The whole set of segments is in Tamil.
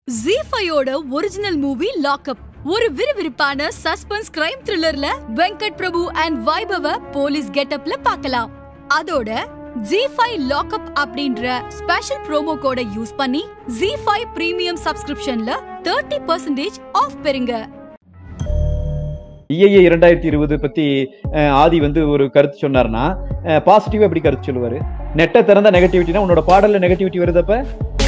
ஜி ஃபைவோட ஒரிஜினல் மூவி லாக்அப் ஒரு விறுவிறுப்பான சஸ்பென்ஸ் கிரைம் த்ரில்லர்ல வெங்கட் பிரபு அண்ட் வைபவ போலீஸ் கெட்டப்ல பார்க்கலாம் அதோட ஜி ஃபைவ் லாக்அப் அப்படின்ற ஸ்பெஷல் ப்ரோமோ கோட யூஸ் பண்ணி ஜி ஃபைவ் பிரீமியம் சப்ஸ்கிரிப்ஷன்ல தேர்ட்டி பர்சன்டேஜ் ஆஃப் பெறுங்க ஐஏஏ இரண்டாயிரத்தி இருபது பத்தி அஹ், ஆதி வந்து ஒரு கருத்து சொன்னார்னா பாசிட்டிவா எப்படி கருத்து சொல்லுவாரு நெட்டை திறந்த நெகட்டிவிட்டினா உன்னோட பாடல்ல நெகட்டிவிட்டி வருதப்ப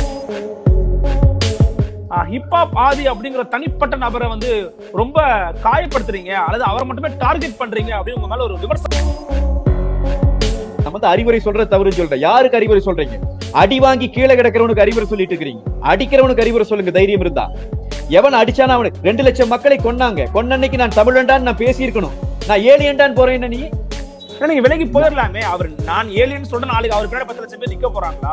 ஹிப்ஹாப் ஆதி அப்படிங்கிற தனிப்பட்ட நபரை வந்து ரொம்ப காயப்படுத்துறீங்க அல்லது அவரை மட்டுமே டார்கெட் பண்றீங்க அப்படின்னு உங்க மேல ஒரு விமர்சனம் நம்ம வந்து அறிவுரை சொல்றது தவறு சொல்றேன் யாருக்கு அறிவுரை சொல்றீங்க அடி வாங்கி கீழே கிடக்கிறவனுக்கு அறிவுரை சொல்லிட்டு இருக்கிறீங்க அடிக்கிறவனுக்கு அறிவுரை சொல்லுங்க தைரியம் இருந்தா எவன் அடிச்சானா அவனுக்கு ரெண்டு லட்சம் மக்களை கொன்னாங்க கொன்ன அன்னைக்கு நான் தமிழண்டான்னு நான் பேசியிருக்கணும் நான் ஏலியண்டான்னு போறேன் என்ன நீ ஏன்னா, நீங்க விலகி போயிடலாமே அவர் நான் ஏலியன் சொல்ற நாளைக்கு அவர் பின்னாடி பத்து லட்சம் பேர் நிக்க போறாங்களா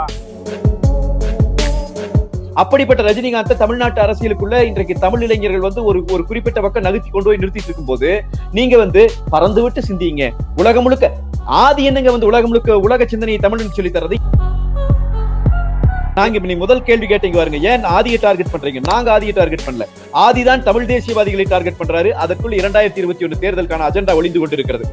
அப்படிப்பட்ட ரஜினிகாந்த் தமிழ்நாட்டு அரசியலுக்குள்ள இன்றைக்கு தமிழ் இளைஞர்கள் வந்து ஒரு ஒரு குறிப்பிட்ட பக்கம் நகர்த்தி கொண்டு போய் நிறுத்திட்டு இருக்கும்போது நீங்க வந்து பறந்து விட்டு சிந்திங்க உலகம் முழுக்க ஆதி என்னங்க வந்து உலகம் முழுக்க உலக சிந்தனையை தமிழ்னு சொல்லி தர்றது நாங்க இப்ப நீ முதல் கேள்வி கேட்டீங்க பாருங்க ஏன் ஆதியை டார்கெட் பண்றீங்க நாங்க ஆதியை டார்கெட் பண்ணல ஆதிதான் தமிழ் தேசியவாதிகளை டார்கெட் பண்றாரு அதற்குள் இரண்டாயிரத்தி இருபத்தி ஒன்று தேர்தலுக்கான அஜெண்டா ஒளிந்து கொண்டிருக்கிறது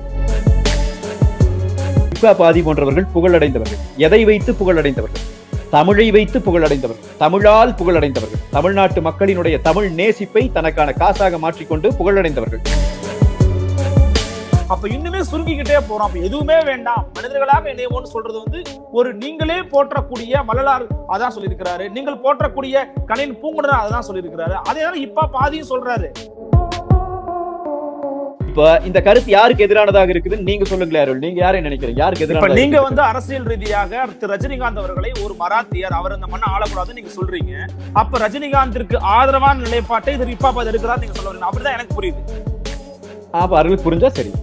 ஹிப்ஹாப் ஆதி போன்றவர்கள் புகழடைந்தவர்கள் எதை வைத்து புகழடைந்தவர்கள் தமிழை வைத்து புகழடைந்தவர்கள் தமிழால் புகழடைந்தவர்கள் தமிழ்நாட்டு மக்களினுடைய தமிழ் நேசிப்பை தனக்கான காசாக மாற்றிக்கொண்டு புகழடைந்தவர்கள் அப்ப இன்னுமே சுருங்கிக்கிட்டே போறோம் அப்ப எதுவுமே வேண்டாம் மனிதர்களாக இணைவோம்னு சொல்றது வந்து ஒரு நீங்களே போற்றக்கூடிய வள்ளலார் அதான் சொல்லியிருக்கிறாரு நீங்கள் போற்றக்கூடிய கணின் பூங்குடர் அதான் சொல்லியிருக்கிறாரு அதே தான் ஹிப்ஹாப் ஆதியும் சொல்றாரு இப்ப இந்த கருத்து யாருக்கு எதிரானதாக இருக்குதுன்னு நீங்க சொல்லுங்களேன் அருள் நீங்க யாரை நினைக்கிறீங்க யாருக்கு இப்ப எதிரானதாக நீங்க இருக்குது? வந்து அரசியல் ரீதியாக திரு ரஜினிகாந்த் அவர்களை ஒரு மராத்தியர் அவர் இந்த மண்ணை ஆளக்கூடாதுன்னு நீங்க சொல்றீங்க அப்ப ரஜினிகாந்திற்கு ஆதரவான நிலைப்பாட்டை இது ஹிப்ஹாப் அது இருக்கிறார் நீங்க சொல்ல வரீங்க அப்படிதான் எனக்கு புரியுது அப்ப அருள் புரிஞ்சா சரி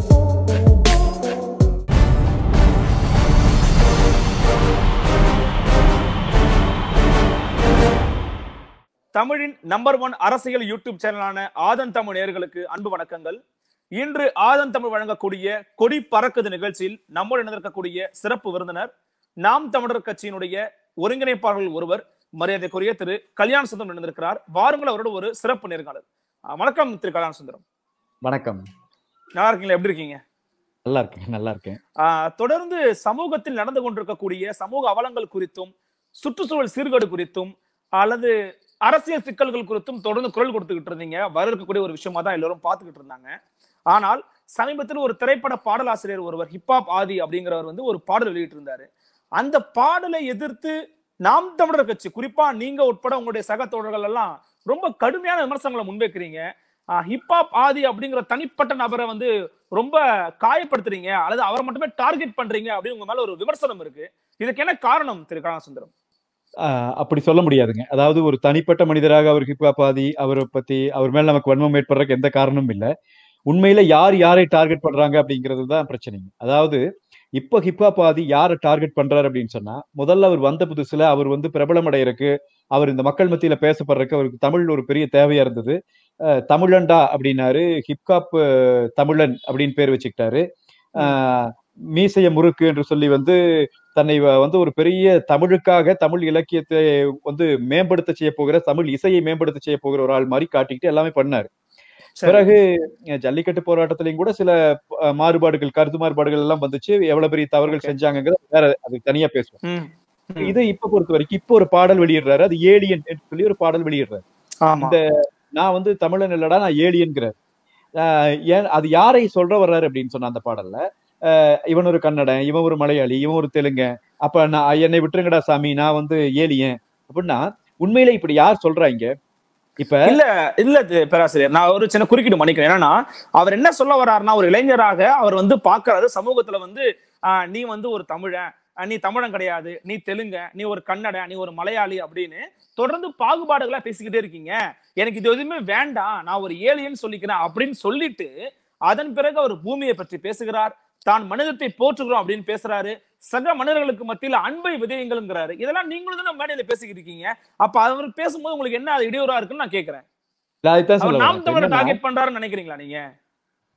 தமிழின் நம்பர் ஒன் அரசியல் யூடியூப் சேனலான ஆதன் தமிழ் நேயர்களுக்கு அன்பு வணக்கங்கள் இன்று ஆதன் தமிழ் வழங்கக்கூடிய கொடி பறக்குது நிகழ்ச்சியில் நம்முடன் இணைந்திருக்கக்கூடிய சிறப்பு விருந்தினர் நாம் தமிழர் கட்சியினுடைய ஒருங்கிணைப்பாளர்கள் ஒருவர் மரியாதைக்குரிய திரு கல்யாண சுந்தரம் இணைந்திருக்கிறார் வாருங்கள் அவரோட ஒரு சிறப்பு நேர்காணல் அஹ் வணக்கம் திரு கல்யாண சுந்தரம் வணக்கம் நல்லா இருக்கீங்களா எப்படி இருக்கீங்க நல்லா இருக்கேன் நல்லா இருக்கேன் ஆஹ் தொடர்ந்து சமூகத்தில் நடந்து கொண்டிருக்கக்கூடிய சமூக அவலங்கள் குறித்தும் சுற்றுச்சூழல் சீர்கேடு குறித்தும் அல்லது அரசியல் சிக்கல்கள் குறித்தும் தொடர்ந்து குரல் கொடுத்துக்கிட்டு இருந்தீங்க வர இருக்கக்கூடிய ஒரு விஷயமா தான் எல்லாரும் பார்த்துக்கிட்டு இருந்தாங்க ஆனால் சமீபத்தில் ஒரு திரைப்பட பாடலாசிரியர் ஒருவர் ஹிப்ஹாப் ஆதி அப்படிங்கிறவர் வந்து ஒரு பாடல் வெளியிட்டு இருந்தாரு அந்த பாடலை எதிர்த்து நாம் தமிழர் கட்சி குறிப்பா நீங்க உட்பட உங்களுடைய சக தோழர்கள் எல்லாம் ரொம்ப கடுமையான விமர்சனங்களை முன்வைக்கிறீங்க ஹிப்ஹாப் ஆதி அப்படிங்கிற தனிப்பட்ட நபரை வந்து ரொம்ப காயப்படுத்துறீங்க அல்லது அவரை மட்டுமே டார்கெட் பண்றீங்க அப்படின்னு உங்க மேல ஒரு விமர்சனம் இருக்கு இதுக்கு என்ன காரணம் திரு கலாசுந்தரம் ஆஹ் அப்படி சொல்ல முடியாதுங்க அதாவது ஒரு தனிப்பட்ட மனிதராக அவர் ஹிப்ஹாப் ஆதி அவரை பத்தி அவர் மேல நமக்கு வன்மம் ஏற்படுறதுக்கு எந்த காரணமும் இல்லை உண்மையில யார் யாரை டார்கெட் பண்றாங்க அப்படிங்கிறது தான் பிரச்சனைங்க அதாவது இப்போ ஹிப்ஹாப் ஆதி யாரை டார்கெட் பண்றாரு அப்படின்னு சொன்னா முதல்ல அவர் வந்த புதுசுல அவர் வந்து பிரபலம் அடையறக்கு அவர் இந்த மக்கள் மத்தியில பேசப்படுறதுக்கு அவருக்கு தமிழ் ஒரு பெரிய தேவையா இருந்தது அஹ் தமிழண்டா அப்படின்னாரு ஹிப்ஹாப் அஹ், தமிழன் அப்படின்னு பேர் வச்சுக்கிட்டாரு ஆஹ் மீசைய முறுக்கு என்று சொல்லி வந்து தன்னை வ- வந்து ஒரு பெரிய தமிழுக்காக தமிழ் இலக்கியத்தை வந்து மேம்படுத்த செய்ய போகிற தமிழ் இசையை மேம்படுத்த செய்ய போகிற ஒரு ஆள் மாதிரி காட்டிக்கிட்டு எல்லாமே பண்ணாரு பிறகு அஹ், ஜல்லிக்கட்டு போராட்டத்திலையும் கூட சில அஹ், மாறுபாடுகள் கருத்து மாறுபாடுகள் எல்லாம் வந்துச்சு எவ்வளவு பெரிய தவறுகள் செஞ்சாங்கிறது வேற அது தனியா பேசுவோம் ம். ம். இது இப்ப பொறுத்த வரைக்கும் இப்போ ஒரு பாடல் வெளியிடுறாரு அது ஏலியன் என்று சொல்லி ஒரு பாடல் வெளியிடுறாரு ஆமா இந்த நான் வந்து தமிழன் இல்லடா நான் ஏலியன்கிறார் ஆஹ் ஏன் அது யாரை சொல்ற வர்றாரு அப்படின்னு சொன்ன அந்த பாடல்ல ஆஹ் இவன் ஒரு கன்னடன் இவன் ஒரு மலையாளி இவன் ஒரு தெலுங்கன் அப்ப நான் என்னை விட்டுருங்கடா சாமி நான் வந்து ஏலியன் அப்படின்னா உண்மையில இப்படி யார் சொல்றாங்க இப்ப இல்ல இல்ல தி- பேராசிரியர் நான் ஒரு சின்ன குறுக்கீடு மன்னிக்கிறேன் என்னன்னா அவர் என்ன சொல்ல வர்றாருன்னா ஒரு இளைஞராக அவர் வந்து பாக்குறாரு சமூகத்துல வந்து ஆஹ், நீ வந்து ஒரு தமிழன் ஆஹ், நீ தமிழன் கிடையாது நீ தெலுங்க நீ ஒரு கன்னட நீ ஒரு மலையாளி அப்படின்னு தொடர்ந்து பாகுபாடுகளா பேசிக்கிட்டே இருக்கீங்க எனக்கு இது எதுவுமே வேண்டாம் நான் ஒரு ஏலியன் சொல்லிக்கிறேன் அப்படின்னு சொல்லிட்டு அதன் பிறகு அவர் பூமியை பற்றி பேசுகிறார் தான் மனிதத்தை போற்றுகிறோம் அப்படின்னு பேசுறாரு சக மனிதர்களுக்கு மத்தியில அன்பை விதையுங்கள்ங்கிறாரு இதெல்லாம் நீங்களும் தானே மேடையில பேசிக்கிட்டு இருக்கீங்க அப்ப அவர் பேசும்போது உங்களுக்கு என்ன அது இடையூறா இருக்குன்னு நான் கேக்குறேன் நான் அதைத்தான் அவர் சொல்ல நாம் வரேன். தமிழர் என்னன்னா, டார்கெட் பண்றாருன்னு நினைக்கிறீங்களா நீங்க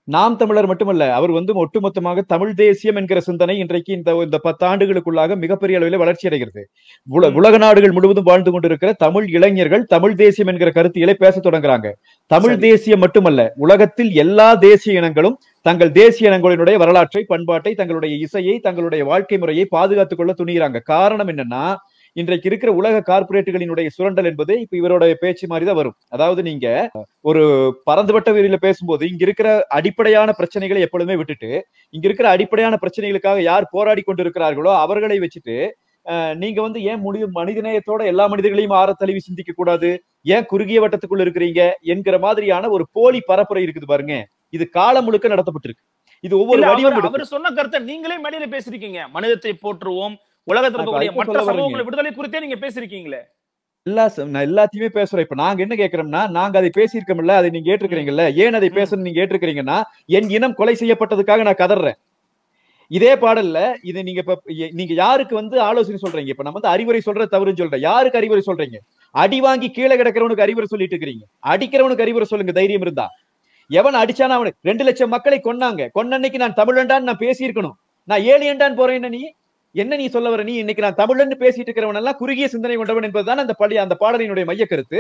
நாம் தமிழர் மட்டுமல்ல அவர் வந்து ஒட்டுமொத்தமாக தமிழ் தேசியம் என்கிற சிந்தனை இன்றைக்கு இந்த இந்த பத்தாண்டுகளுக்குள்ளாக மிகப்பெரிய அளவில் வளர்ச்சி அடைகிறது உல- ம். உலக நாடுகள் முழுவதும் வாழ்ந்து கொண்டிருக்கிற தமிழ் இளைஞர்கள் தமிழ் தேசியம் என்கிற கருத்தியலை பேசத் தொடங்குறாங்க தமிழ் சரி. தேசியம் மட்டுமல்ல உலகத்தில் எல்லா தேசிய இனங்களும் தங்கள் தேசிய இனங்களினுடைய வரலாற்றை பண்பாட்டை தங்களுடைய இசையை தங்களுடைய வாழ்க்கை முறையை பாதுகாத்துக் கொள்ள துணிகிறாங்க காரணம் என்னன்னா இன்றைக்கு இருக்கிற உலக கார்ப்பரேட்டுகளினுடைய சுரண்டல் என்பது இப்ப இவரோட பேச்சு மாதிரி தான் வரும் அதாவது நீங்க ஒரு பறந்துபட்ட வீரில பேசும்போது இங்க இருக்கிற அடிப்படையான பிரச்சனைகளை எப்பொழுதுமே விட்டுட்டு இங்க இருக்கிற அடிப்படையான பிரச்சனைகளுக்காக யார் போராடி கொண்டிருக்கிறார்களோ அவர்களை வச்சுட்டு அஹ், நீங்க வந்து ஏன் முடியும் மனிதநேயத்தோட எல்லா மனிதர்களையும் ஆற தழுவி சிந்திக்க கூடாது ஏன் குறுகிய வட்டத்துக்குள்ள இருக்கிறீங்க என்கிற மாதிரியான ஒரு போலி பரப்புரை இருக்குது பாருங்க இது காலம் முழுக்க நடத்தப்பட்டிருக்கு இது ஒவ்வொரு இல்ல, வடிவம் அவர் எடுக்கும். அவர் சொன்ன கருத்தை நீங்களே மேடையில பேசிருக்கீங்க மனிதத்தை போற்றுவோம் உலகத்தில் அப்ப இருக்கக்கூடிய அதுக்கு மற்ற சொல்ல வர்றீங்க. சமூகங்களை விடுதலை குறித்தே நீங்க பேசிருக்கீங்களே எல்லா ச- நான் எல்லாத்தையுமே பேசுறேன் இப்ப நாங்க என்ன கேக்குறோம்னா நாங்க அதை பேசியிருக்கோம்ல அதை நீங்க ஏற்றுக்கிறீங்கல்ல ஏன் அதை ம். பேசணும் நீங்க ஏற்றுக்கிறீங்கன்னா என் இனம் கொலை செய்யப்பட்டதுக்காக நான் கதறேன் இதே பாடல்ல இது நீங்க இப்ப எ- நீங்க யாருக்கு வந்து ஆலோசனை சொல்றீங்க இப்ப நம்ம வந்து அறிவுரை சொல்ற தவறுன்னு சொல்றேன் யாருக்கு அறிவுரை சொல்றீங்க அடி வாங்கி கீழே கிடக்கிறவனுக்கு அறிவுரை சொல்லிட்டு இருக்கிறீங்க அடிக்கிறவனுக்கு அறிவுரை சொல்லுங்க தைரியம் இருந்தா எவன் அடிச்சானா அவனுக்கு ரெண்டு லட்சம் மக்களை கொன்னாங்க கொன்ன அன்னைக்கு நான் தமிழன்டான்னு நான் பேசியிருக்கணும் நான் ஏலியன்டான் போறேன் என்ன நீ என்ன நீ சொல்ல வர நீ இன்னைக்கு நான் தமிழன்னு பேசிட்டு இருக்கிறவன் எல்லாம் குறுகிய சிந்தனை கொண்டவன் என்பதுதான் அந்த பள்ளி அந்த பாடலினுடைய மைய கருத்து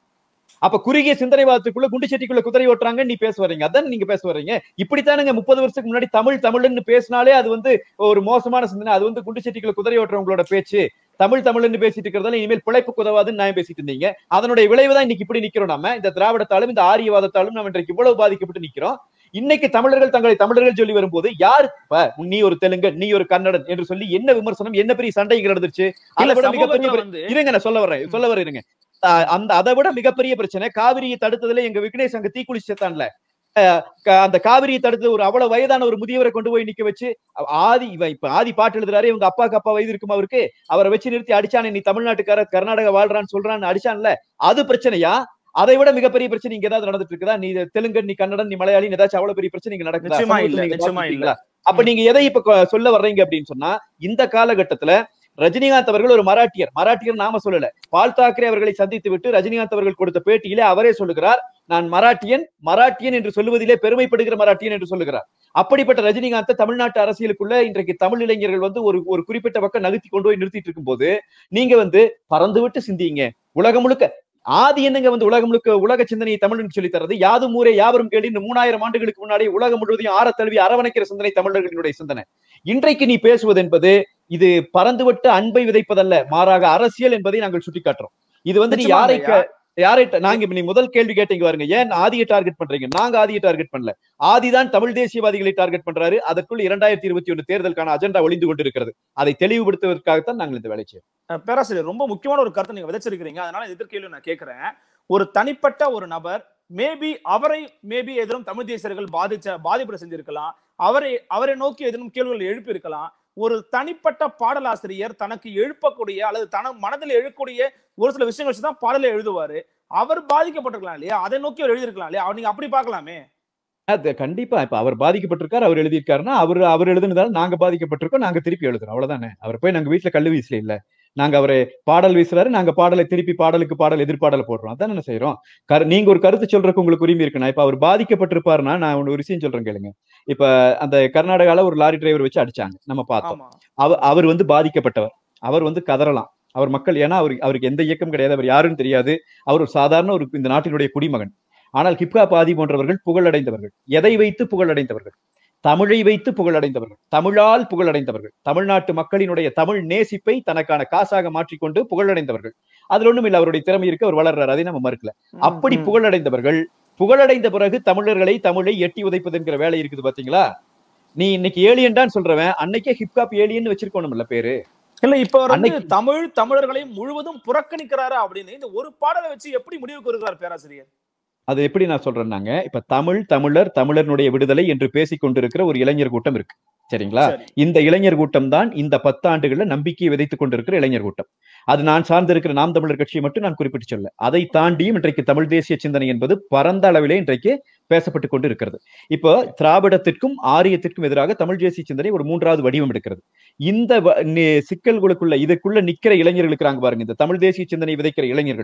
அப்ப குறுகிய சிந்தனைவாதத்துக்குள்ள குண்டு சட்டிக்குள்ள குதிரை ஓட்டுறாங்க நீ பேச வர்றீங்க அதான் நீங்க பேச வர்றீங்க இப்படித்தானுங்க முப்பது வருஷத்துக்கு முன்னாடி தமிழ் தமிழ்னு பேசினாலே அது வந்து ஒரு மோசமான சிந்தனை அது வந்து குண்டு சட்டிக்குள்ள குதிரை ஓட்டுறவங்களோட பேச்சு தமிழ் தமிழ்னு பேசிட்டு இருக்கிறதால இனிமேல் பிழைப்பு உதவாதுன்னு நான் பேசிட்டு இருந்தீங்க அதனுடைய விளைவுதான் இன்னைக்கு இப்படி நிக்கிறோம் நம்ம இந்த திராவிடத்தாலும் இந்த ஆரியவாதத்தாலும் நம்ம இன்றைக்கு இவ்வளவு பாதிக்கப்பட்டு நிக்கிறோம் இன்னைக்கு தமிழர்கள் தங்களை தமிழர்கள் சொல்லி வரும்போது யார் இப்ப நீ ஒரு தெலுங்கன் நீ ஒரு கன்னடன் என்று சொல்லி என்ன விமர்சனம் என்ன பெரிய சண்டை இங்க நடந்துச்சு அதை இல்ல விட மிகப்பெரிய சமூகத்துல பிர- வந்து இருங்க நான் சொல்ல வர்றேன் சொல்ல வர்றேன் இருங்க ஆஹ் அந்த அதை விட மிகப்பெரிய பிரச்சனை காவிரியை தடுத்ததுல எங்க விக்னேஷ் அங்க தீக்குளிச்சு செத்தான்ல ஆஹ் க- அந்த காவிரியை தடுத்து ஒரு அவ்வளவு வயதான ஒரு முதியவரை கொண்டு போய் நிக்க வச்சு அவ- ஆதி இவன் இப்ப ஆதி பாட்டு எழுதுறாரு இவங்க அப்பாக்கு அப்பா வயது இருக்குமா அவருக்கு அவரை வச்சு நிறுத்தி அடிச்சானே நீ தமிழ்நாட்டுக்கார கர்நாடகா வாழ்றான்னு சொல்றான்னு அடிச்சான்ல அது பிரச்சனையா அதை விட மிகப்பெரிய பிரச்சனை இங்க ஏதாவது நடந்துட்டு இருக்குதா நீ தெலுங்கன் நீ கன்னடன் நீ மலையாளி ஏதாச்சும் அவ்வளவு பெரிய பிரச்சனை இங்க நடக்குதா நிச்சயமா சமூகத்துல இல்ல நீங்க நிச்சயமா இல்ல பார்த்திருக்கீங்களா? அப்ப நீங்க எதை இப்ப கொ- சொல்ல வர்றீங்க அப்படின்னு சொன்னா இந்த காலகட்டத்துல ரஜினிகாந்த் அவர்கள் ஒரு மராட்டியர் மராட்டியர் நாம சொல்லல பால் தாக்கரே அவர்களை சந்தித்து விட்டு ரஜினிகாந்த் அவர்கள் கொடுத்த பேட்டியிலே அவரே சொல்லுகிறார் நான் மராட்டியன் மராட்டியன் என்று சொல்லுவதிலே பெருமைப்படுகிற மராட்டியன் என்று சொல்லுகிறார் அப்படிப்பட்ட ரஜினிகாந்த் தமிழ்நாட்டு அரசியலுக்குள்ள இன்றைக்கு தமிழ் இளைஞர்கள் வந்து ஒரு ஒரு குறிப்பிட்ட பக்கம் நகர்த்தி கொண்டு போய் நிறுத்திட்டு இருக்கும்போது நீங்க வந்து பறந்து விட்டு சிந்திங்க உலகம் முழுக்க ஆதி என்னங்க வந்து உலகம் முழுக்க உலக சிந்தனையை தமிழனுக்கு சொல்லி தர்றது யாதும் ஊரே யாவரும் கேள்வி இந்த மூணாயிரம் ஆண்டுகளுக்கு முன்னாடி உலகம் முழுவதையும் ஆற தழுவி அரவணைக்கிற சிந்தனை தமிழர்களினுடைய சிந்தனை இன்றைக்கு நீ பேசுவது என்பது இது பறந்துவிட்டு அன்பை விதைப்பதல்ல மாறாக அரசியல் என்பதை நாங்கள் சுட்டிக்காட்டுறோம் இது வந்து நீ நிச்சயமாங்க யாரை ஐயா. க- யாரை ட- நாங்க இப்ப நீ முதல் கேள்வி கேட்டீங்க பாருங்க ஏன் ஆதியை டார்கெட் பண்றீங்க நாங்க ஆதியை டார்கெட் பண்ணல ஆதிதான் தமிழ் தேசியவாதிகளை டார்கெட் பண்றாரு அதற்குள் இரண்டாயிரத்தி இருபத்தி ஒண்ணு தேர்தலுக்கான அஜெண்டா ஒளிந்து கொண்டிருக்கிறது அதை தெளிவுபடுத்துவதற்காகத்தான் நாங்கள் இந்த வேலை செய்யறோம் அஹ் பேராசிரியர் ரொம்ப முக்கியமான ஒரு கருத்தை நீங்க விதைச்சிருக்கீங்க அதனால எதிர்கேள்வி நான் கேட்கிறேன் ஒரு தனிப்பட்ட ஒரு நபர் மேபி அவரை மேபி எதிரும் தமிழ் தேசியர்கள் பாதிச்ச பாதிப்பட செஞ்சிருக்கலாம் அவரை அவரை நோக்கி எதிரும் கேள்விகள் எழுப்பி இருக்கலாம் ஒரு தனிப்பட்ட பாடலாசிரியர் தனக்கு எழுப்பக்கூடிய அல்லது தன மனதில் எழுக்கூடிய ஒரு சில விஷயங்கள் வச்சு தான் பாடலை எழுதுவாரு அவர் பாதிக்கப்பட்டிருக்கலாம் இல்லையா அதை நோக்கி அவர் எழுதியிருக்கலாம் இல்லையா அவர் நீங்க அப்படி பார்க்கலாமே அது கண்டிப்பா இப்ப அவர் பாதிக்கப்பட்டிருக்காரு அவர் எழுதியிருக்காருன்னா அவர் அவர் எழுதுனதால நாங்க பாதிக்கப்பட்டிருக்கோம் நாங்க திருப்பி எழுதுறோம் அவ்வளவுதானே அவர் போய் நாங்க வீட்டுல கல்லு வீசல இல்ல நாங்க அவரை பாடல் வீசுறாரு நாங்க பாடலை திருப்பி பாடலுக்கு பாடல் எதிர்பாடல் போடுறோம் அதான் என்ன செய்யறோம் கரு நீங்க ஒரு கருத்து சொல்றதுக்கு உங்களுக்கு உரிமை இருக்கு நான் இப்ப அவர் பாதிக்கப்பட்டிருப்பாருன்னா நான் ஒண்ணு ஒரு விஷயம் சொல்றேன் கேளுங்க இப்ப அந்த கர்நாடகால ஒரு லாரி டிரைவர் வச்சு அடிச்சாங்க நம்ம பார்த்தோம் ஆமா அவர் அவர் வந்து பாதிக்கப்பட்டவர் அவர் வந்து கதறலாம் அவர் மக்கள் ஏன்னா அவருக்கு அவருக்கு எந்த இயக்கம் கிடையாது அவர் யாருன்னு தெரியாது அவர் ஒரு சாதாரண ஒரு இந்த நாட்டினுடைய குடிமகன் ஆனால் ஹிப்ஹாப் ஆதி போன்றவர்கள் புகழடைந்தவர்கள் எதை வைத்து புகழடைந்தவர்கள் தமிழை வைத்து புகழடைந்தவர்கள் தமிழால் புகழடைந்தவர்கள் தமிழ்நாட்டு மக்களினுடைய தமிழ் நேசிப்பை தனக்கான காசாக மாற்றிக்கொண்டு புகழடைந்தவர்கள் அதுல ஒண்ணும் இல்ல அவருடைய திறமை இருக்கு அவர் வளர்றாரு அதை நம்ம மறுக்கல ம், அப்படி ம். புகழடைந்தவர்கள் புகழடைந்த பிறகு தமிழர்களை தமிழை எட்டி உதைப்பது என்கிற வேலை இருக்குது பாத்தீங்களா நீ இன்னைக்கு ஏலியன்டான்னு சொல்றவன் அன்னைக்கே ஹிப்ஹாப் ஏலியன் வச்சிருக்கணும்ல பேரு இல்ல இப்ப அவர் வந்து அன்னைக்கு- தமிழ் தமிழர்களை முழுவதும் புறக்கணிக்கிறாரா அப்படின்னு இந்த ஒரு பாடலை வச்சு எப்படி முடிவுக்கு வருகிறார் பேராசிரியர் அது எப்படி நான் சொல்றேன்னாங்க இப்ப தமிழ் தமிழர் தமிழனுடைய விடுதலை என்று பேசிக் கொண்டிருக்கிற ஒரு இளைஞர் கூட்டம் இருக்கு சரிங்களா சரி. இந்த இளைஞர் கூட்டம் தான் இந்த பத்தாண்டுகள்ல நம்பிக்கையை விதைத்துக் கொண்டிருக்கிற இளைஞர் கூட்டம் அது நான் சார்ந்திருக்கிற நாம் தமிழர் கட்சியை மட்டும் நான் குறிப்பிட்டு சொல்ல அதை தாண்டியும் இன்றைக்கு தமிழ் தேசிய சிந்தனை என்பது பரந்த அளவிலே இன்றைக்கு பேசப்பட்டு கொண்டு இருக்கிறது இப்போ திராவிடத்திற்கும் ஆரியத்திற்கும் எதிராக தமிழ் தேசிய சிந்தனை ஒரு மூன்றாவது வடிவம் எடுக்கிறது இந்த வ- நி- சிக்கல்களுக்குள்ள இதுக்குள்ள நிக்கிற இளைஞர்கள் இருக்கிறாங்க பாருங்க இந்த தமிழ் தேசிய சிந்தனை விதைக்கிற இளைஞர்கள்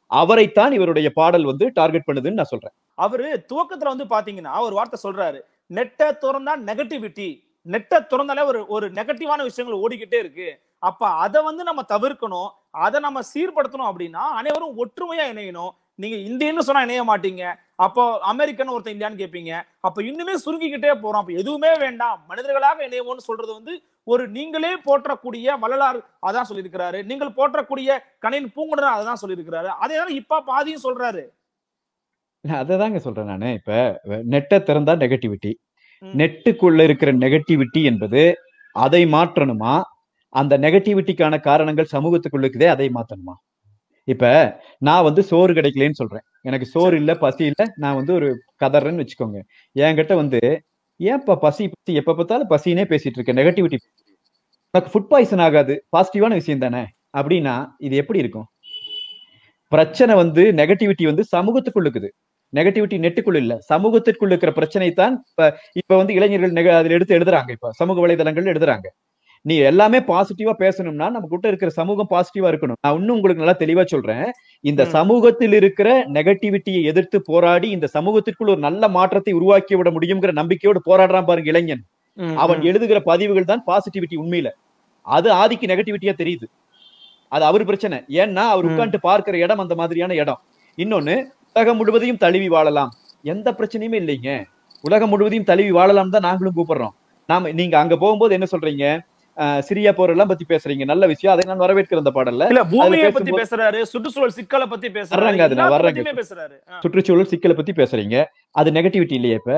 அவரைத்தான் இவருடைய பாடல் வந்து டார்கெட் பண்ணுதுன்னு நான் சொல்றேன் அவரு துவக்கத்துல வந்து பாத்தீங்கன்னா ஒரு வார்த்தை சொல்றாரு நெட்டை திறந்தா நெகட்டிவிட்டி நெட்டை திறந்தாலே ஒரு ஒரு நெகட்டிவான விஷயங்கள் ஓடிக்கிட்டே இருக்கு அப்ப அதை வந்து நம்ம தவிர்க்கணும் அதை நம்ம சீர்படுத்தணும் அப்படின்னா அனைவரும் ஒற்றுமையா இணையணும் நீங்க இந்தியன்னு சொன்னா இணைய மாட்டீங்க அப்போ அமெரிக்கன் ஒருத்தன் இந்தியான்னு கேட்பீங்க அப்ப இன்னுமே சுருங்கிக்கிட்டே போறோம் அப்ப எதுவுமே வேண்டாம் மனிதர்களாக இணையவோம்னு சொல்றது வந்து ஒரு நீங்களே போற்றக்கூடிய வள்ளலார் அதான் சொல்லியிருக்கிறாரு நீங்கள் போற்றக்கூடிய கணின் பூங்குடர் அதான் சொல்லியிருக்கிறாரு அதே தான் இப்ப பாதியும் சொல்றாரு அததாங்க சொல்றேன் நானு இப்ப நெட்டை திறந்தா நெகட்டிவிட்டி ம். நெட்டுக்குள்ள இருக்கிற நெகட்டிவிட்டி என்பது அதை மாற்றணுமா அந்த நெகட்டிவிட்டிக்கான காரணங்கள் சமூகத்துக்குள்ள இருக்குதே அதை மாத்தணுமா இப்ப நான் வந்து சோறு கிடைக்கலன்னு சொல்றேன் எனக்கு சோறு இல்ல பசி இல்ல நான் வந்து ஒரு கதறேன்னு வச்சுக்கோங்க என்கிட்ட வந்து ஏன்ப்பா பசி பசி எப்ப பார்த்தாலும் பசினே பேசிட்டு இருக்க நெகட்டிவிட்டி உனக்கு ஃபுட் பாய்சன் ஆகாது பாசிட்டிவான விஷயம் தானே அப்படின்னா இது எப்படி இருக்கும் பிரச்சனை வந்து நெகட்டிவிட்டி வந்து சமூகத்துக்குள்ள இருக்குது நெகட்டிவிட்டி நெட்டுக்குள்ள இல்ல சமூகத்திற்குள்ள இருக்கிற பிரச்சனை தான் இப்ப இப்ப வந்து இளைஞர்கள் நெக- அதுல எடுத்து எழுதுறாங்க இப்ப சமூக வலைதளங்கள் எழுதுறாங்க நீ எல்லாமே பாசிட்டிவா பேசணும்னா நம்ம கிட்ட இருக்கிற சமூகம் பாசிட்டிவா இருக்கணும் நான் இன்னும் உங்களுக்கு நல்லா தெளிவா சொல்றேன் இந்த ம். சமூகத்தில் இருக்கிற நெகட்டிவிட்டியை எதிர்த்து போராடி இந்த சமூகத்திற்குள் ஒரு நல்ல மாற்றத்தை உருவாக்கி விட முடியுங்கிற நம்பிக்கையோடு போராடுறான் பாருங்க இளைஞன் அவன் எழுதுகிற பதிவுகள் தான் பாசிட்டிவிட்டி உண்மையில அது ஆதிக்கு நெகட்டிவிட்டியா தெரியுது அது அவர் பிரச்சனை ஏன்னா அவர் ம். உட்கார்ந்து பார்க்கிற இடம் அந்த மாதிரியான இடம் இன்னொன்னு உலகம் முழுவதையும் தழுவி வாழலாம் எந்த பிரச்சனையுமே இல்லைங்க உலகம் முழுவதையும் தழுவி வாழலாம் தான் நாங்களும் கூப்பிடுறோம் நாம நீங்க அங்க போகும்போது என்ன சொல்றீங்க அஹ், சிரியா போர் எல்லாம் பத்தி பேசுறீங்க நல்ல விஷயம் அதை நான் வரவேற்கிற அந்த பாடல்ல இல்ல பூமியை அதுல பத்தி பேசும்போது- பேசுறாரு சுற்றுச்சூழல் சிக்கலை பத்தி பேசுறாரு வர்றேங்க, அது நான் எல்லாத்த வர்றேங்க. பத்தியுமே பேசுறாரு ஆ. சுற்றுச்சூழல் சிக்கலை பத்தி பேசுறீங்க அது நெகட்டிவிட்டி இல்லையா இப்ப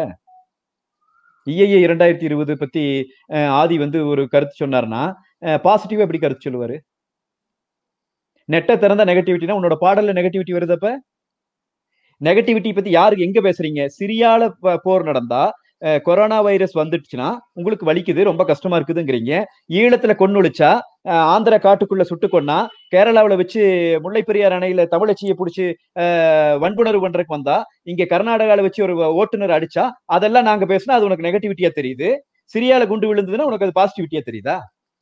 இஐஏ இரண்டாயிரத்தி இருபது பத்தி அஹ், ஆதி வந்து ஒரு கருத்து சொன்னார்னா பாசிட்டிவா எப்படி கருத்து சொல்லுவாரு நெட்டை திறந்த நெகட்டிவிட்டினா உன்னோட பாடல்ல நெகட்டிவிட்டி வருதப்ப நெகட்டிவிட்டி பத்தி யாருக்கு எங்க பேசுறீங்க சிரியால ப- போர் நடந்தா அஹ், கொரோனா வைரஸ் வந்துடுச்சுன்னா உங்களுக்கு வலிக்குது ரொம்ப கஷ்டமா இருக்குதுங்கிறீங்க ஈழத்துல கொன்னொழிச்சா அஹ், ஆந்திரா காட்டுக்குள்ள சுட்டு கொன்னா கேரளாவுல வச்சு முல்லை பெரியார் அணையில தமிழச்சியை பிடிச்சி வன்புணர்வு பண்றதுக்கு வந்தா இங்க கர்நாடகால வச்சு ஒரு ஓட்டுநர் அடிச்சா அதெல்லாம் நாங்க பேசினா அது உனக்கு நெகட்டிவிட்டியா தெரியுது சிரியால குண்டு விழுந்ததுன்னா உனக்கு அது பாசிட்டிவிட்டியா தெரியுதா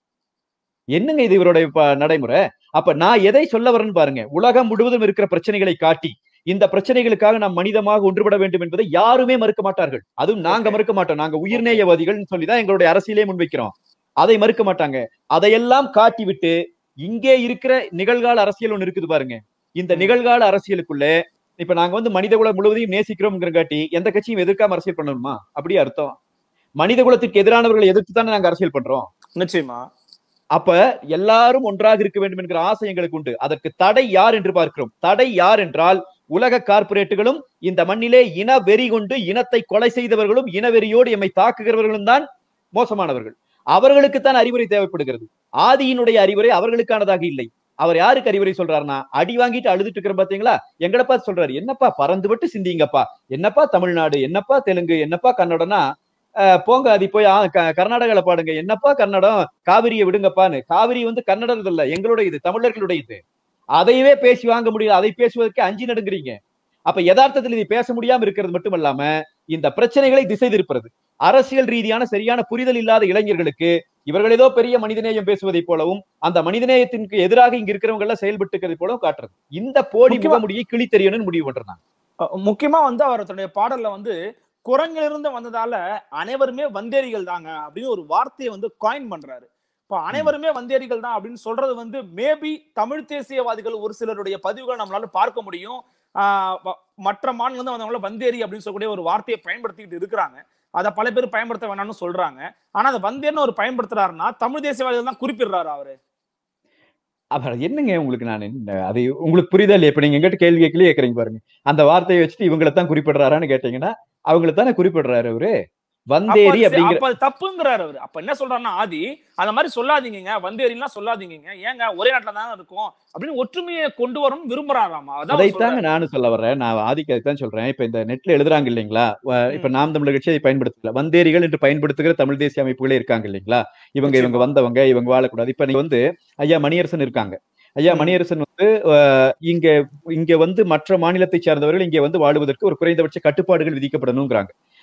என்னங்க இது இவருடைய ப- நடைமுறை அப்ப நான் எதை சொல்ல வரேன்னு பாருங்க உலகம் முழுவதும் இருக்கிற பிரச்சனைகளை காட்டி இந்த பிரச்சனைகளுக்காக நாம் மனிதமாக ஒன்றுபட வேண்டும் என்பதை யாருமே மறுக்க மாட்டார்கள் அதுவும் நாங்க Okay. மறுக்க மாட்டோம் நாங்க உயிர்நேயவாதிகள் சொல்லிதான் எங்களுடைய அரசியலே முன்வைக்கிறோம் அதை மறுக்க மாட்டாங்க அதையெல்லாம் காட்டிவிட்டு இங்கே இருக்கிற நிகழ்கால அரசியல் ஒண்ணு இருக்குது பாருங்க இந்த ம். நிகழ்கால அரசியலுக்குள்ள இப்ப நாங்க வந்து மனித குலம் முழுவதையும் நேசிக்கிறோம்ங்கிற காட்டி எந்த கட்சியும் எதிர்க்காம அரசியல் பண்ணணுமா அப்படியே அர்த்தம் மனித குலத்துக்கு எதிரானவர்களை எதிர்த்து தானே நாங்க அரசியல் பண்றோம் நிச்சயமா அப்ப எல்லாரும் ஒன்றாக இருக்க வேண்டும் என்கிற ஆசை எங்களுக்கு உண்டு அதற்கு தடை யார் என்று பார்க்கிறோம் தடை யார் என்றால் உலக கார்ப்பரேட்டுகளும் இந்த மண்ணிலே இன வெறி கொண்டு இனத்தை கொலை செய்தவர்களும் இனவெறியோடு எம்மை தாக்குகிறவர்களும் தான் மோசமானவர்கள் அவர்களுக்குத்தான் அறிவுரை தேவைப்படுகிறது ஆதியினுடைய அறிவுரை அவர்களுக்கானதாக இல்லை அவர் யாருக்கு அறிவுரை சொல்றாருன்னா அடி வாங்கிட்டு அழுதுட்டு இருக்கிற பாத்தீங்களா எங்களை பார்த்து சொல்றாரு என்னப்பா பறந்துபட்டு சிந்திங்கப்பா என்னப்பா தமிழ்நாடு என்னப்பா தெலுங்கு என்னப்பா கன்னடம்னா அஹ், போங்க அது போய் ஆ, க- கர்நாடகால பாடுங்க என்னப்பா கன்னடம் காவிரியை விடுங்கப்பான்னு காவிரி வந்து கன்னடது இல்ல எங்களுடைய இது தமிழர்களுடைய இது அதையவே பேசி வாங்க முடியல அதை பேசுவதற்கு அஞ்சு நடுங்குறீங்க அப்ப யதார்த்தத்தில் இதை பேச முடியாம இருக்கிறது மட்டுமல்லாம இந்த பிரச்சனைகளை திசை திருப்புறது அரசியல் ரீதியான சரியான புரிதல் இல்லாத இளைஞர்களுக்கு இவர்கள் ஏதோ பெரிய மனிதநேயம் பேசுவதை போலவும் அந்த மனிதநேயத்திற்கு எதிராக இங்க இருக்கிறவங்க எல்லாம் செயல்பட்டு இருக்கிறது போலவும் காட்டுறது இந்த போடி முக்கியமா- முகமுடியை கிளி தெரியணும்னு முடிவு பண்றாங்க அஹ் முக்கியமா வந்து அவர் தன்னுடைய பாடல்ல வந்து குரங்கிலிருந்து வந்ததால அனைவருமே வந்தேரிகள் தாங்க அப்படின்னு ஒரு வார்த்தையை வந்து காயின் பண்றாரு இப்போ அனைவருமே வந்தேரிகள் தான் அப்படின்னு சொல்றது வந்து மேபி தமிழ் தேசியவாதிகள் ஒரு சிலருடைய பதிவுகள் நம்மளால பார்க்க முடியும் ஆஹ் வ- மற்ற மாநிலம் வந்தவங்கள வந்தேரி அப்படின்னு சொல்லக்கூடிய ஒரு வார்த்தையை பயன்படுத்திக்கிட்டு இருக்கிறாங்க அதை பல பேர் பயன்படுத்த வேணாம்னு சொல்றாங்க ஆனா அதை வந்தேர்னு அவர் பயன்படுத்துறாருன்னா தமிழ் தேசியவாதிகள் தான் குறிப்பிடுறாரு அவரு அப்புறம் என்னங்க உங்களுக்கு நான் என்ன அது உங்களுக்கு புரியுதா இல்லையா இப்ப நீங்க எங்கிட்ட கேள்வி கேட்கல கேக்குறீங்க பாருங்க அந்த வார்த்தையை வச்சுட்டு இவங்களை தான் குறிப்பிடுறாரான்னு கேட்டீங்கன்னா அவங்களை தானே குறிப்பிடுறாரு அவரு அப்ப வந்தேரி அது சரி- அப்படிங்கிற அப்ப அது தப்புங்கிறாரு அவரு அப்ப என்ன சொல்றாருன்னா ஆதி அந்த மாதிரி சொல்லாதீங்க வந்தேரிலாம் சொல்லாதீங்க ஏங்க ஒரே நாட்டுல தானே இருக்கும் அப்படின்னு ஒற்றுமையை கொண்டு வரணும் விரும்புறாராமா அதான் அவர் அதைத்தாங்க சொல்றாரு. நானும் சொல்ல வர்றேன் நான் ஆதிக்க தான் சொல்றேன் இப்ப இந்த நெட்ல எழுதுறாங்க இல்லைங்களா வ- இப்ப நாம் தமிழர் கட்சி அதை பயன்படுத்தல வந்தேரிகள் என்று பயன்படுத்துகிற தமிழ் தேசிய அமைப்புகளே இருக்காங்க இல்லைங்களா இவங்க இவங்க நிச்சயமா. வந்தவங்க இவங்க வாழக்கூடாது இப்ப நீங்க வந்து ஐயா மணியரசன் இருக்காங்க ஐயா ம். மணியரசன் வந்து அஹ், இங்க இங்க வந்து மற்ற மாநிலத்தை சார்ந்தவர்கள் இங்க வந்து வாழுவதற்கு ஒரு குறைந்தபட்ச கட்டுப்பாடுகள் விதிக்கப்படணுங்கிறாங்க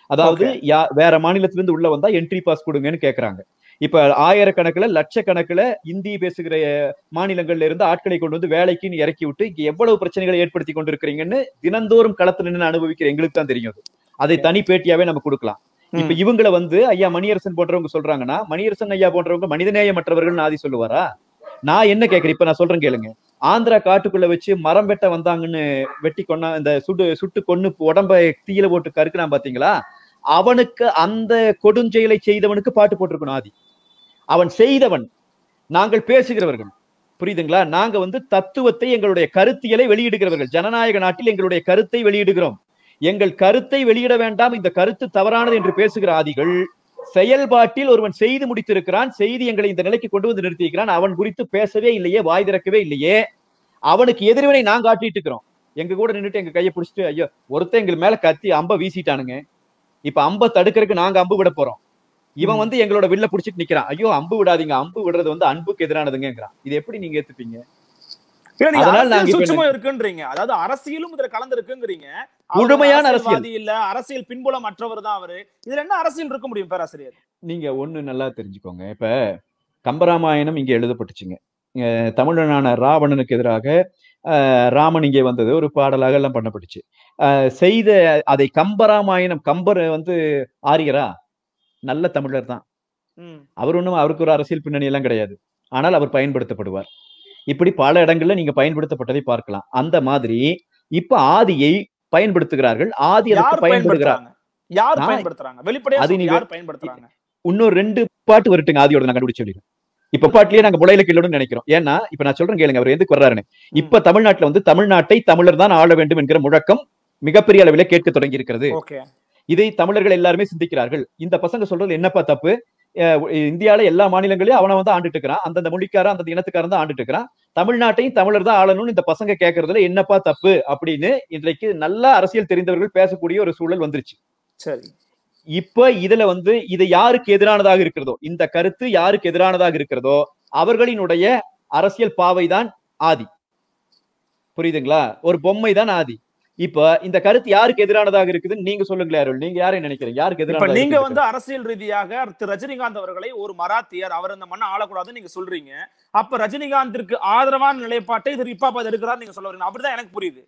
அதாவது யா- வேற மாநிலத்துல இருந்து உள்ள வந்தா என்ட்ரி பாஸ் கொடுங்கன்னு கேக்குறாங்க இப்ப ஆயிரக்கணக்குல லட்சக்கணக்குல இந்தி பேசுகிற அஹ், மாநிலங்கள்ல இருந்து ஆட்களை கொண்டு வந்து வேலைக்குன்னு இறக்கி விட்டு இங்க எவ்வளவு பிரச்சனைகளை ஏற்படுத்தி கொண்டிருக்கிறீங்கன்னு தினந்தோறும் களத்துல நின்று அனுபவிக்கிற எங்களுக்கு தான் தெரியும் அது. அதை தனி பேட்டியாவே நம்ம கொடுக்கலாம் இப்ப இவங்கள வந்து ஐயா மணியரசன் போன்றவங்க சொல்றாங்கன்னா மணியரசன் ஐயா போன்றவங்க மனிதநேயமற்றவர்கள் ஆதி சொல்லுவாரா நான் என்ன கேக்குறேன் இப்ப நான் சொல்றேன் கேளுங்க ஆந்திரா காட்டுக்குள்ள வச்சு மரம் வெட்ட வந்தாங்கன்னு வெட்டி கொன்னா இந்த சுட்டு சுட்டு கொன்னு உடம்ப தீயில போட்டு கருக்குறான் பாத்தீங்களா அவனுக்கு அந்த கொடுஞ்செயலை செய்தவனுக்கு பாட்டு போட்டிருக்கணும் ஆதி அவன் செய்தவன் நாங்கள் பேசுகிறவர்கள் புரியுதுங்களா நாங்க வந்து தத்துவத்தை எங்களுடைய கருத்தியலை வெளியிடுகிறவர்கள் ஜனநாயக நாட்டில் எங்களுடைய கருத்தை வெளியிடுகிறோம் எங்கள் கருத்தை வெளியிட வேண்டாம் இந்த கருத்து தவறானது என்று பேசுகிற ஆதிகள் செயல்பாட்டில் ஒருவன் செய்து முடித்திருக்கிறான் செய்தி எங்களை இந்த நிலைக்கு கொண்டு வந்து நிறுத்தியிருக்கிறான் அவன் குறித்து பேசவே இல்லையே வாய் திறக்கவே இல்லையே அவனுக்கு எதிர்வினை நாங்க காட்டிட்டு இருக்கிறோம் எங்க கூட நின்னுட்டு எங்க கையை பிடிச்சிட்டு ஐயோ ஒருத்தன் எங்க மேல கத்தி அம்ப வீசிட்டானுங்க இப்ப அம்ப தடுக்கிறதுக்கு நாங்க அம்பு விட போறோம் இவன் ம். வந்து எங்களோட வில்ல புடிச்சிட்டு நிக்கிறான் ஐயோ அம்பு விடாதீங்க அம்பு விடுறது வந்து அன்புக்கு எதிரானதுங்கிறான் இது எப்படி நீங்க ஏத்துப்பீங்க இல்ல, நீங்க அதனால அரசியல் நாங்க இப்ப சூட்சுமம் இருக்குன்றீங்க அதாவது அரசியலும் இதுல கலந்து இருக்குங்கிறீங்க முழுமையான அரசியல். அரசியல்வாதி இல்ல அரசியல் பின்புலம் அற்றவர் தான் அவரு இதுல என்ன அரசியல் இருக்க முடியும் பேராசிரியர் நீங்க ஒண்ணு நல்லா தெரிஞ்சுக்கோங்க இப்ப கம்பராமாயணம் இங்க எழுதப்பட்டுச்சுங்க அஹ் தமிழனான ராவணனுக்கு எதிராக அஹ் ராமன் இங்கே வந்தது ஒரு பாடலாக எல்லாம் பண்ணப்பட்டுச்சு அஹ் செய்த அதை கம்பராமாயணம் கம்பர் வந்து ஆரியரா நல்ல தமிழர் தான் ம். அவர் ஒண்ணும் அவருக்கு ஒரு அரசியல் பின்னணி எல்லாம் கிடையாது ஆனால் அவர் பயன்படுத்தப்படுவார் இப்படி பல இடங்கள்ல நீங்க பயன்படுத்தப்பட்டதை பார்க்கலாம் அந்த மாதிரி இப்ப ஆதியை பயன்படுத்துகிறார்கள் ஆதி யார் அதற்கு பயன்படுகிறார் பயன்படுத்துறாங்க யார் நான் பயன்படுத்துறாங்க வெளிப்படையா அது சொல்லுங்க, நீங்க- யார் பயன்படுத்துறாங்க இன்னும் ரெண்டு பாட்டு வரட்டுங்க ஆதியோட நான் கண்டுபிடிச்சு சொல்லிடுறேன் இப்ப பாட்டிலேயே நாங்க புலையில கில்லோன்னு நினைக்கிறோம் ஏன்னா இப்ப நான் சொல்றேன் கேளுங்க அவர் எதுக்கு வர்றாருன்னு இப்ப தமிழ்நாட்டுல வந்து தமிழ்நாட்டை தமிழர் தான் ஆள வேண்டும் என்கிற முழக்கம் மிகப்பெரிய அளவிலே கேட்க தொடங்கி இருக்கிறது ஓகே இதை தமிழர்கள் எல்லாருமே சிந்திக்கிறார்கள் இந்த பசங்க சொல்றது என்னப்பா தப்பு அஹ் இந்தியால எல்லா மாநிலங்களையும் அவனை வந்து ஆண்டுட்டு இருக்கிறான் அந்தந்த மொழிக்காரன் அந்தந்த இனத்துக்காரன் தான் ஆண்டுட்டு இருக்கிறான் தமிழ்நாட்டையும் தமிழர் தான் ஆளணும்னு இந்த பசங்க கேட்கறதுல என்னப்பா தப்பு அப்படின்னு இன்றைக்கு நல்லா அரசியல் தெரிந்தவர்கள் பேசக்கூடிய ஒரு சூழல் வந்துருச்சு சரி இப்ப இதுல வந்து இது யாருக்கு எதிரானதாக இருக்கிறதோ இந்த கருத்து யாருக்கு எதிரானதாக இருக்கிறதோ அவர்களினுடைய அரசியல் பாவைதான் ஆதி புரியுதுங்களா ஒரு பொம்மை தான் ஆதி இப்ப இந்த கருத்து யாருக்கு எதிரானதாக இருக்குதுன்னு நீங்க சொல்லுங்களேன் அருள் நீங்க யாரை நினைக்கிறீங்க யாருக்கு இப்ப எதிரானதாக நீங்க இருக்குது? வந்து அரசியல் ரீதியாக திரு ரஜினிகாந்த் அவர்களை ஒரு மராத்தியர் அவர் இந்த மண்ணை ஆளக்கூடாதுன்னு நீங்க சொல்றீங்க அப்ப ரஜினிகாந்திற்கு ஆதரவான நிலைப்பாட்டை திரு இப்பாபாத் எடுக்கிறார் நீங்க சொல்ல வரீங்க அப்படிதான் எனக்கு புரியுது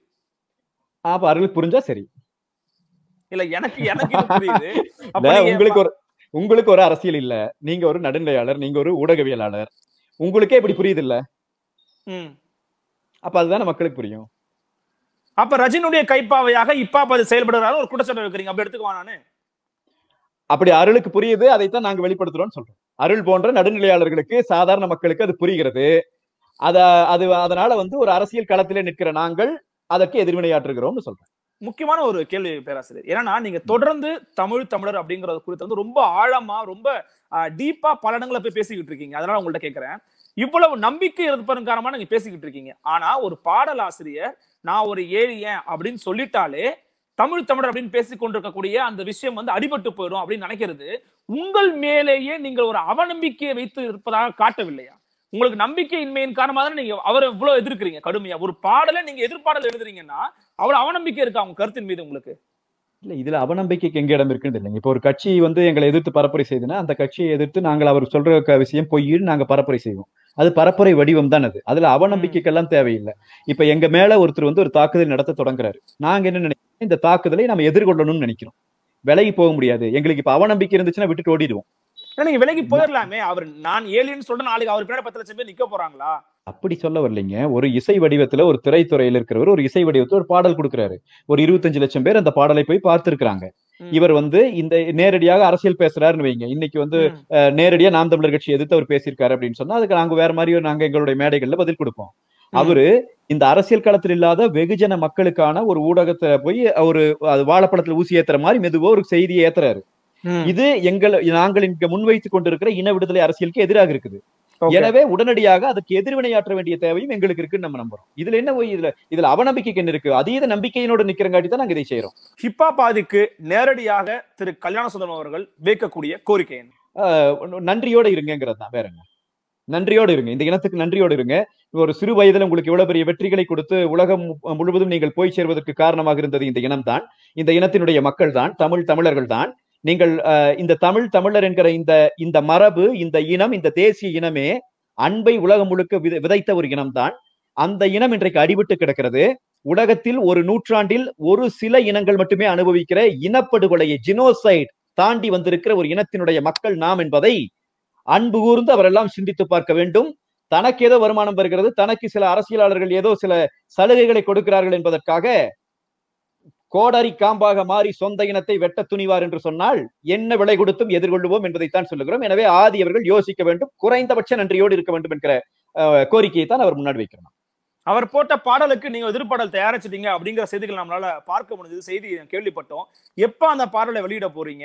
அப்ப அருள் புரிஞ்சா சரி இல்ல எனக்கு எனக்கு இது புரியுது அப்ப இந்த நீங்க- உங்களுக்கு ஒரு உங்களுக்கு ஒரு அரசியல் இல்ல நீங்க ஒரு நடுநிலையாளர் நீங்க ஒரு ஊடகவியலாளர் உங்களுக்கே இப்படி புரியுது இல்ல ம். அப்ப அதுதானே மக்களுக்கு புரியும் அப்ப ரஜினியுடைய கைப்பாவையாக இப்பாபாத் செயல்படுறாரு ஒரு குற்றச்சாட்டு வைக்கிறீங்க அப்படி எடுத்துக்குவா நானு அப்படி அருளுக்கு புரியுது அதைத்தான் நாங்க வெளிப்படுத்துறோம்னு சொல்றோம் அருள் போன்ற நடுநிலையாளர்களுக்கு சாதாரண மக்களுக்கு அது புரிகிறது அத அது அதனால வந்து ஒரு அரசியல் களத்திலே நிற்கிற நாங்கள் அதற்கு எதிர்வினையாற்றுகிறோம்னு சொல்றோம் முக்கியமான ஒரு கேள்வி பேராசிரியர் ஏன்னா நீங்க தொடர்ந்து தமிழ் தமிழர் அப்படிங்கறது குறித்து வந்து ரொம்ப ஆழமா ரொம்ப டீப்பா பல இடங்களை போய் பேசிக்கிட்டு இருக்கீங்க அதனால உங்கள்ட்ட கேக்குறேன் இவ்வளவு நம்பிக்கை இருப்பதன் காரணமா நீங்க பேசிக்கிட்டு இருக்கீங்க ஆனா ஒரு பாடல் ஆசிரியர் நான் ஒரு ஏழியன் அப்படின்னு சொல்லிட்டாலே தமிழ் தமிழர் அப்படின்னு பேசிக் கொண்டிருக்கக்கூடிய அந்த விஷயம் வந்து அடிபட்டு போயிடும் அப்படின்னு நினைக்கிறது உங்கள் மேலேயே நீங்கள் ஒரு அவநம்பிக்கையை வைத்து இருப்பதாக காட்டவில்லையா உங்களுக்கு நம்பிக்கையின்மையின் காரணமாக தானே நீங்க அவரை இவ்வளவு எதிர்க்கிறீங்க கடுமையா ஒரு பாடலை நீங்க எதிர்பாடல் எழுதுறீங்க அவ்வளவு அவநம்பிக்கை இருக்கா உங்க கருத்தின் மீது உங்களுக்கு இல்ல இதுல அவநம்பிக்கைக்கு எங்க இடம் இருக்குன்னு இல்லைங்க இப்போ ஒரு கட்சி வந்து எங்களை எதிர்த்து பரப்புரை செய்துன்னா அந்த கட்சியை எதிர்த்து நாங்கள் அவர் சொல்ற க- விஷயம் பொய்ன்னு நாங்க பரப்புரை செய்வோம் அது பரப்புரை வடிவம் தான் அது அதுல அவநம்பிக்கைக்கெல்லாம் தேவையில்லை இப்ப எங்க மேல ஒருத்தர் வந்து ஒரு தாக்குதல் நடத்த தொடங்குறாரு நாங்க என்ன நினைக்கிறோம் இந்த தாக்குதலை நம்ம எதிர்கொள்ளணும்னு நினைக்கிறோம் விலகி போக முடியாது எங்களுக்கு இப்ப அவநம்பிக்கை இருந்துச்சுன்னா விட்டுட்டு ஓடிடுவோம் ஏன்னா நீங்க விலைக்கு போயிடலாமே அவர் நான் ஏலியன் சொல்ற நாளைக்கு அவர் பின்னாடி பத்து லட்சம் பேர் நிக்க போறாங்களா அப்படி சொல்ல வரலைங்க ஒரு இசை வடிவத்துல ஒரு திரைத்துறையில இருக்கிறவர் ஒரு இசை வடிவத்துல ஒரு பாடல் கொடுக்கிறாரு ஒரு இருபத்தஞ்சு லட்சம் பேர் அந்த பாடலை போய் பார்த்திருக்கிறாங்க ம். இவர் வந்து இந்த நேரடியாக அரசியல் பேசுறாருன்னு வைங்க இன்னைக்கு வந்து ம். அஹ், நேரடியா நாம் தமிழர் கட்சி எதிர்த்து அவர் பேசியிருக்காரு அப்படின்னு சொன்னா அதுக்கு நாங்க வேற மாதிரி நாங்க எங்களுடைய மேடைகள்ல பதில் கொடுப்போம் அவரு இந்த அரசியல் களத்தில் இல்லாத வெகுஜன மக்களுக்கான ஒரு ஊடகத்தை போய் ஒரு அது வாழைப்பழத்துல ஊசி ஏத்துற மாதிரி மெதுவா ஒரு செய்தியை ஏத்துறாரு ம். இது எங்கள் நாங்கள் இங்க முன்வைத்துக் கொண்டிருக்கிற இன விடுதலை அரசியலுக்கு எதிராக இருக்குது Okay. எனவே உடனடியாக அதுக்கு எதிர்வினையாற்ற வேண்டிய தேவையும் எங்களுக்கு இருக்குன்னு நம்ம நம்புறோம் இதுல என்ன போய் இதுல இதுல அவநம்பிக்கைக்கு என்ன இருக்கு அதீத நம்பிக்கையினோட நிக்கிறங்காட்டி தான் நாங்க இதை செய்யறோம் ஹிப்பா பாதிக்கு நேரடியாக திரு கல்யாண சுந்தரம் அவர்கள் வைக்கக்கூடிய கோரிக்கை என்ன ஆஹ் நன்றியோட இருங்கிறது தான் வேற என்ன நன்றியோடு இருங்க இந்த இனத்துக்கு நன்றியோடு இருங்க ஒரு சிறு வயதில் உங்களுக்கு இவ்வளவு பெரிய வெற்றிகளை கொடுத்து உலகம் மு- முழுவதும் நீங்கள் போய் சேர்வதற்கு காரணமாக இருந்தது இந்த இனம்தான் இந்த இனத்தினுடைய மக்கள் தான் தமிழ் தமிழர்கள் தான் நீங்கள் அஹ், இந்த தமிழ் தமிழர் என்கிற இந்த இந்த மரபு இந்த இனம் இந்த தேசிய இனமே அன்பை உலகம் முழுக்க வித- விதைத்த ஒரு இனம்தான் அந்த இனம் இன்றைக்கு அடிபட்டு கிடக்கிறது உலகத்தில் ஒரு நூற்றாண்டில் ஒரு சில இனங்கள் மட்டுமே அனுபவிக்கிற இனப்படுகொலையை ஜினோசைட் தாண்டி வந்திருக்கிற ஒரு இனத்தினுடைய மக்கள் நாம் என்பதை அன்பு கூர்ந்து அவரெல்லாம் சிந்தித்து பார்க்க வேண்டும் தனக்கு ஏதோ வருமானம் வருகிறது தனக்கு சில அரசியலாளர்கள் ஏதோ சில சலுகைகளை கொடுக்கிறார்கள் என்பதற்காக கோடாரி காம்பாக மாறி சொந்த இனத்தை வெட்ட துணிவார் என்று சொன்னால் என்ன விலை கொடுத்தும் எதிர்கொள்வோம் என்பதைத்தான் சொல்லுகிறோம் எனவே ஆதி அவர்கள் யோசிக்க வேண்டும் குறைந்தபட்ச நன்றியோடு இருக்க வேண்டும் என்கிற அஹ், கோரிக்கையை தான் அவர் முன்னாடி வைக்கிறார் அவர் போட்ட பாடலுக்கு நீங்க எதிர்பாடல் தயாரிச்சிட்டீங்க அப்படிங்கிற செய்திகள் நம்மளால பார்க்க முடிஞ்சது செய்தி கேள்விப்பட்டோம் எப்ப அந்த பாடலை வெளியிட போறீங்க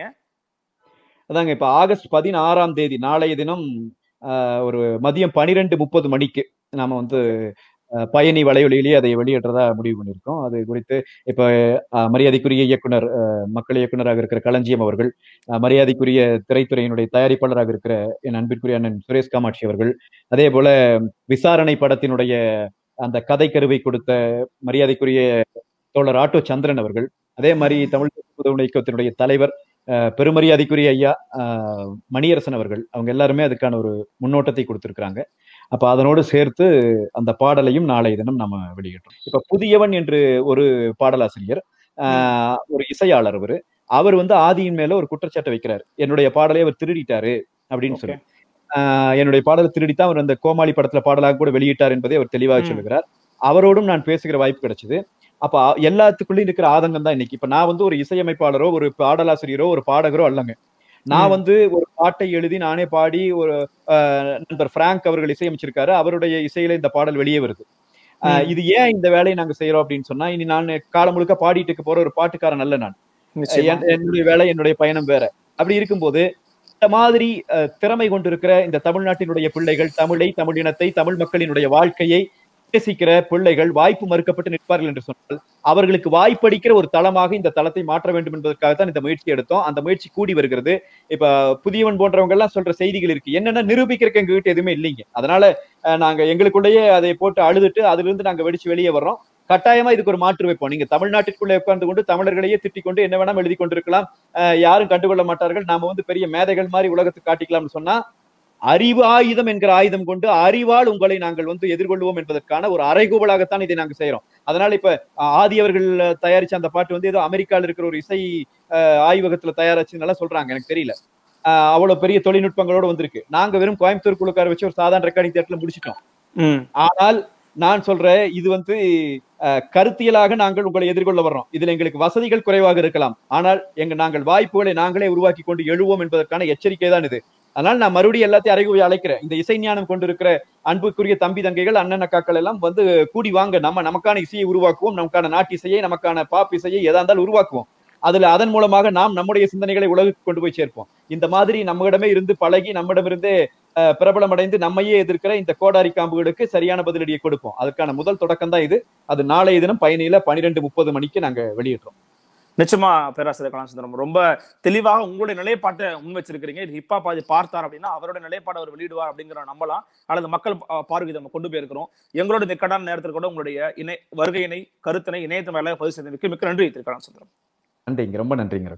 அதாங்க இப்ப ஆகஸ்ட் பதினாறாம் தேதி நாளைய தினம் ஆஹ், ஒரு மதியம் பனிரெண்டு முப்பது மணிக்கு நாம வந்து ஆஹ், பயணி வலையொலியிலேயே அதை வெளியிடுறதா முடிவு பண்ணியிருக்கோம் அது குறித்து இப்ப ஆஹ், மரியாதைக்குரிய இயக்குனர் ஆஹ், மக்கள் இயக்குனராக இருக்கிற களஞ்சியம் அவர்கள் ஆஹ், மரியாதைக்குரிய திரைத்துறையினுடைய தயாரிப்பாளராக இருக்கிற என் அன்பிற்குரிய அண்ணன் சுரேஷ் காமாட்சி அவர்கள் அதே போல விசாரணை படத்தினுடைய அந்த கதை கருவை கொடுத்த மரியாதைக்குரிய தோழர் ஆட்டோ சந்திரன் அவர்கள் அதே மாதிரி தமிழ் புதுமை இயக்கத்தினுடைய தலைவர் அஹ், பெருமரியாதைக்குரிய ஐயா அஹ், மணியரசன் அவர்கள் அவங்க எல்லாருமே அதுக்கான ஒரு முன்னோட்டத்தை கொடுத்திருக்கிறாங்க அப்ப அதனோடு சேர்த்து அந்த பாடலையும் நாளைய தினம் நம்ம வெளியிட்டோம் இப்ப புதியவன் என்று ஒரு பாடலாசிரியர் ஆஹ், ஒரு இசையாளர் அவரு அவர் வந்து ஆதியின் மேல ஒரு குற்றச்சாட்டை வைக்கிறார் என்னுடைய பாடலை அவர் திருடிட்டாரு அப்படின்னு சொல்லி ஆஹ், என்னுடைய பாடலை திருடித்தான் அவர் அந்த கோமாளி படத்துல பாடலாக கூட வெளியிட்டார் என்பதை அவர் தெளிவாக ம். சொல்லுகிறார் அவரோடும் நான் பேசுகிற வாய்ப்பு கிடைச்சது அப்ப அ- எல்லாத்துக்குள்ளயும் இருக்கிற ஆதங்கம் தான் இன்னைக்கு இப்ப நான் வந்து ஒரு இசையமைப்பாளரோ ஒரு பாடலாசிரியரோ ஒரு பாடகரோ அல்லங்க நான் ம். வந்து ஒரு பாட்டை எழுதி நானே பாடி ஒரு ஆஹ், நண்பர் பிராங்க் அவர்கள் இசையமைச்சிருக்காரு அவருடைய இசையில இந்த பாடல் வெளியே வருது ஆஹ், ம். இது ஏன் இந்த வேலையை நாங்க செய்யறோம் அப்படின்னு சொன்னா இனி நான் காலம் முழுக்க பாடிட்டு இருக்க போற ஒரு பாட்டுக்காரன் அல்ல நான் நிச்சயமா. என்- என்னுடைய வேலை என்னுடைய பயணம் வேற அப்படி இருக்கும்போது இந்த மாதிரி அஹ், திறமை கொண்டிருக்கிற இந்த தமிழ்நாட்டினுடைய பிள்ளைகள் தமிழை தமிழ் இனத்தை தமிழ் மக்களினுடைய வாழ்க்கையை நேசிக்கிற பிள்ளைகள் வாய்ப்பு மறுக்கப்பட்டு நிற்பார்கள் என்று சொன்னால் அவர்களுக்கு வாய்ப்பளிக்கிற ஒரு தளமாக இந்த தளத்தை மாற்ற வேண்டும் என்பதற்காகத்தான் இந்த முயற்சி எடுத்தோம் அந்த முயற்சி கூடி வருகிறது இப்ப புதியவன் போன்றவங்க எல்லாம் சொல்ற செய்திகள் இருக்கு என்னன்னா நிரூபிக்கிறதுக்கு எங்க கிட்ட எதுவுமே இல்லைங்க அதனால அஹ், நாங்க எங்களுக்குள்ளேயே அதை போட்டு அழுதுட்டு அதுல இருந்து நாங்க வெடிச்சு வெளியே வர்றோம் கட்டாயமா இதுக்கு ஒரு மாற்று வைப்போம் நீங்க தமிழ்நாட்டிற்குள்ளே உட்கார்ந்து கொண்டு தமிழர்களையே திட்டிக் கொண்டு என்ன வேணாம் எழுதி கொண்டிருக்கலாம் அஹ் யாரும் கண்டுகொள்ள மாட்டார்கள் நாம வந்து பெரிய மேதைகள் மாதிரி உலகத்துக்கு காட்டிக்கலாம்னு சொன்னா அறிவு ஆயுதம் என்கிற ஆயுதம் கொண்டு அறிவால் உங்களை நாங்கள் வந்து எதிர்கொள்வோம் என்பதற்கான ஒரு அறைகூவலாகத்தான் இதை நாங்க செய்யறோம் அதனால இப்ப அஹ், ஆதி அவர்கள் தயாரிச்ச அந்த பாட்டு வந்து ஏதோ அமெரிக்கால இருக்கிற ஒரு இசை அஹ், ஆய்வகத்துல தயாரிச்சுன்னு சொல்றாங்க எனக்கு தெரியல அஹ், அவ்வளவு பெரிய தொழில்நுட்பங்களோட வந்திருக்கு நாங்க வெறும் கோயம்புத்தூர் குழுக்கார வச்சு ஒரு சாதாரண ரெக்கார்டிங் தேட்டர்ல முடிச்சிட்டோம் ம். ஆனால் நான் சொல்றேன் இது வந்து அஹ், கருத்தியலாக நாங்கள் உங்களை எதிர்கொள்ள வர்றோம் இதுல எங்களுக்கு வசதிகள் குறைவாக இருக்கலாம் ஆனால் எங்க நாங்கள் வாய்ப்புகளை நாங்களே உருவாக்கி கொண்டு எழுவோம் என்பதற்கான எச்சரிக்கை தான் இது அதனால நான் மறுபடியும் எல்லாத்தையும் அறைகூவி அழைக்கிறேன் இந்த இசை ஞானம் கொண்டிருக்கிற அன்புக்குரிய தம்பி தங்கைகள் அண்ணன் அக்காக்கள் எல்லாம் வந்து கூடி வாங்க நம்ம நமக்கான இசையை உருவாக்குவோம் நமக்கான நாட்டு இசையை நமக்கான பாப் இசையை எதா இருந்தாலும் உருவாக்குவோம் அதுல அதன் மூலமாக நாம் நம்முடைய சிந்தனைகளை உலகுக்கு கொண்டு போய் சேர்ப்போம் இந்த மாதிரி நம்மிடமே இருந்து பழகி நம்மிடமிருந்தே அஹ், பிரபலமடைந்து நம்மையே எதிர்க்கிற இந்த கோடாரி காம்புகளுக்கு சரியான பதிலடியை கொடுப்போம் அதுக்கான முதல் தொடக்கம் தான் இது அது நாளைய தினம் பயணியில பனிரெண்டு முப்பது மணிக்கு நாங்க வெளியிடுறோம் நிச்சயமா பேராசிரியர் கலாசுந்தரம் ரொம்ப தெளிவாக உங்களுடைய நிலைப்பாட்டை முன் வச்சிருக்கிறீங்க இது ஹிப்பா பாதி பார்த்தார் அப்படின்னா அவரோட நிலைப்பாடு அவர் வெளியிடுவார் அப்படிங்கிற நம்பலாம் அல்லது மக்கள் பா- பார்வைக்கு நம்ம கொண்டு போயிருக்கிறோம் எங்களோட நிக்கடான நேரத்தில் கூட உங்களுடைய இணை வருகையினை கருத்தினை இணையத்து மேல பதிவு செய்ததுக்கு மிக்க நன்றி திரு கலாசுந்தரம் நன்றிங்க ரொம்ப நன்றிங்க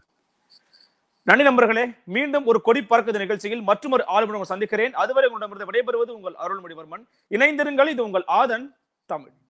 நன்றி நண்பர்களே மீண்டும் ஒரு கொடி பறக்குது நிகழ்ச்சியில் மற்றும் ஒரு ஆளுநர் சந்திக்கிறேன் அதுவரை உங்களிடமிருந்து விடைபெறுவது உங்கள் அருள்மொழிவர்மன் இணைந்திருங்கள் இது உங்கள் ஆதன் தமிழ்